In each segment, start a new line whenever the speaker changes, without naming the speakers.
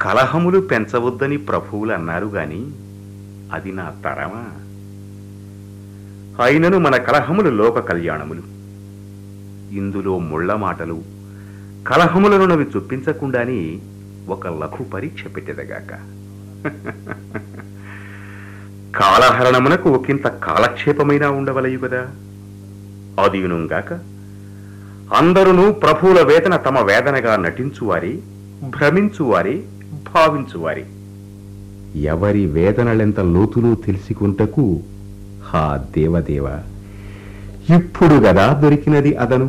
కలహములు పెంచవద్దని ప్రభువులు అన్నారు గాని అది నా తరమా అయినను మన కలహములు లోక కళ్యాణములు ఇందులో ముళ్ళ మాటలు కలహములనునవి చొప్పించకుండానే ఒక లఘు పరీక్ష పెట్టెదగాక కాలహరణమునకు ఒకంత కాలక్షేపమైనా ఉండవలయు కదా అదియునుగాక అందరును ప్రభువుల వేదన తమ వేదనగా నటించువారే భ్రమించువారే భావించువారే ఎవరి వేదనలెంత లోతులో తెలుసుకుంటకు హా దేవదేవ ఇప్పుడు గదా దొరికినది అదను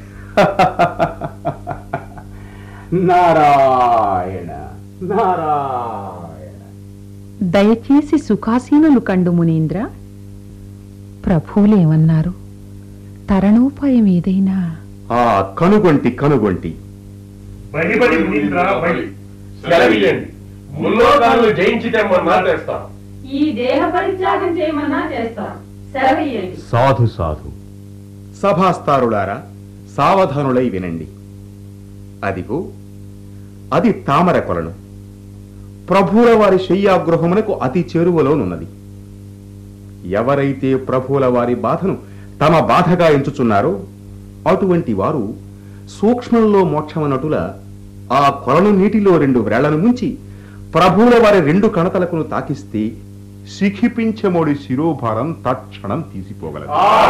నారాయణ నారాయణ
దయచేసి సుఖాసీనులు కండు మునీంద్ర ప్రభువులేమన్నారు తరణోపాయం ఏదైనా
ఆ కనుగొంటి కనుగొంటి
బడి బడి మునీంద్ర బడి సెలవియండి ముల్లోకాలను జయించి తెమ్మన్నా తెస్తాం
ఈ దేహ పరిత్యాగం చేయమన్నా చేస్తాం సెలవయ్యండి
సాధు సాధు సభాస్తారులారా సావధానులై వినండి అదిగో అది తామర కొలను ప్రభువుల వారి శయ్యాగృహమునకు అతి చేరువలోనున్నది ఎవరైతే ప్రభువుల వారి బాధను తమ బాధగా ఎంచుచున్నారో అటువంటి వారు సూక్ష్మంలో మోక్షమనటుల ఆ కొలను నీటిలో రెండు వ్రేళ్లను ముంచి ప్రభువుల వారి రెండు కణతలకును తాకిస్తే శిఖిపించమోడి శిరోభారం తక్షణం తీసిపోగలదు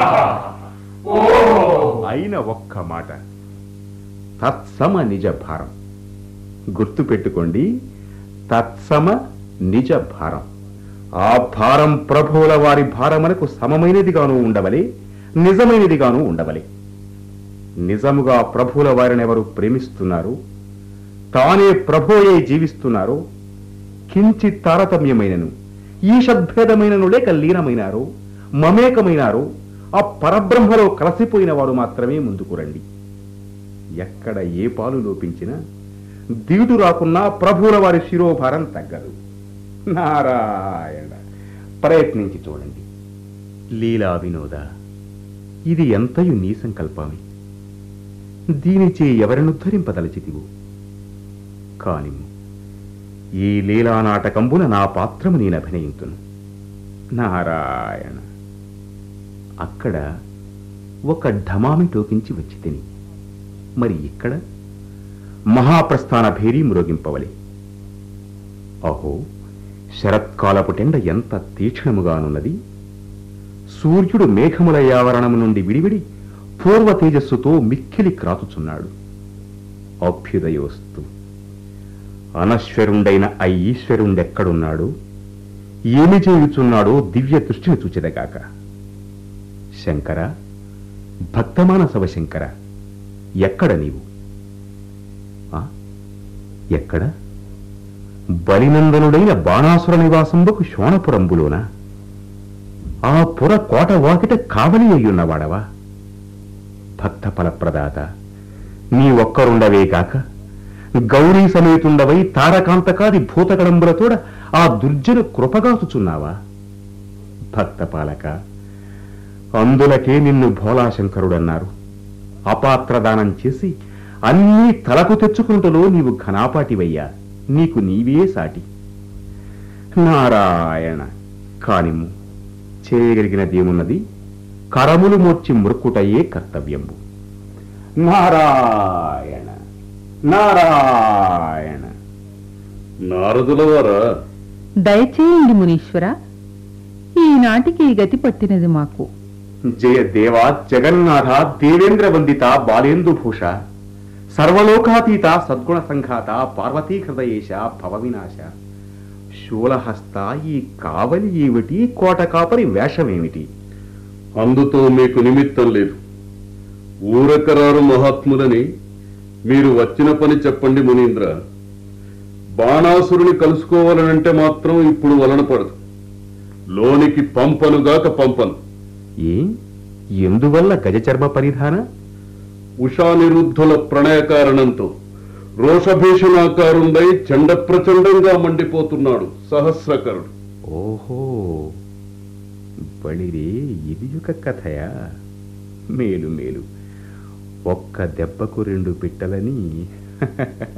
అయిన ఒక్క మాట తత్సమ నిజ భారం గుర్తు పెట్టుకోండి తత్సమ నిజ భారం ఆ భారం ప్రభువుల వారి భారమునకు సమమైనదిగాను ఉండవలే నిజమైనదిగాను ఉండవలే నిజముగా ప్రభువుల వారిని ఎవరు ప్రేమిస్తున్నారు తానే ప్రభుయే జీవిస్తున్నారో కించిత్ తారతమ్యమైనను ఈషద్భేదమైనను లేక లీనమైనారో మమేకమైనారో ఆ పరబ్రహ్మలో కలసిపోయిన వారు మాత్రమే ముందుకు రండి ఎక్కడ ఏ పాలు లోపించినా దిగుటు రాకున్నా ప్రభువుల వారి శిరోభారం తగ్గదు నారాయణ ప్రయత్నించి చూడండి లీలా వినోద ఇది ఎంతయు నీ సంకల్పమే దీనిచే ఎవరినుద్ధరింపదలచితివు కానిము ఈ లీలా నాటకంబున నా పాత్రము నేను అభినయింతును నారాయణ అక్కడ ఒక ఢమామి టోకించి వచ్చి తిని మరి ఇక్కడ మహాప్రస్థాన భేరీ మ్రోగింపవలే అహో శరత్కాలపు టెండ ఎంత తీక్షణముగానున్నది సూర్యుడు మేఘముల యావరణము నుండి విడివిడి పూర్వ తేజస్సుతో మిక్కిలి క్రాతుచున్నాడు అభ్యుదయోస్తు అనశ్వరుండైన ఆ ఈశ్వరుండెక్కడున్నాడు ఏమి చేయుచున్నాడో దివ్య దృష్టిని చూచెదగాక శంకర భక్తమానసవ శంకర ఎక్కడ నీవు ఆ? ఎక్కడ బలినందనుడైన బాణాసుర నివాసంబకు శోణపురంబులోన ఆ పుర కోట వాకిట కావలి అయ్యున్నవాడవా భక్త ఫలప్రదాత నీ ఒక్కరుండవే కాక గౌరీ సమేతుండవై తారకాంతకాది భూతకడంబులతోడ ఆ దుర్జను కృపగాచుచున్నావా భక్తపాలక అందులకే నిన్ను భోలాశంకరుడన్నారు అపాత్రదానం చేసి అన్నీ తలకు తెచ్చుకుంటలో నీవు ఘనాపాటివయ్యా నీకు నీవే సాటి నారాయణ కానిము చేయగలిగినదేమున్నది కరములు మోర్చి మురుక్కుటయే కర్తవ్యంబు నారాయణ నారాయణ
నారదుల వారా
దయచేయండి మునీశ్వర ఈనాటికి ఈ గతి పట్టినది మాకు
జయ దేవా జగన్నాథ దేవేంద్ర వందిత బాలేందుభూష సర్వలోకాతీత సద్గుణ సంఘాత పార్వతీ హృదయేశ భవవినాశ శూలహస్త ఈ కావలి ఏమిటి కోట కాపరి వేషమేమిటి
అందుతో మీకు నిమిత్తం లేదు ఊరకరారు మహాత్ములని మీరు వచ్చిన పని చెప్పండి మునీంద్ర బాణాసురుని కలుసుకోవాలనంటే మాత్రం ఇప్పుడు వలన పడదు లోనికి పంపనుగాక పంపను
ఏ ఎందువల్ల గజచర్మ పరిధాన
ఉషానిరుద్ధుల ప్రణయ కారణంతో రోషభీషణాకారుండై చండ ప్రచండంగా మండిపోతున్నాడు సహస్రకరుడు
ఓహో బళిరే ఇది ఒక కథయా మేలు మేలు ఒక్క దెబ్బకు రెండు పిట్టలని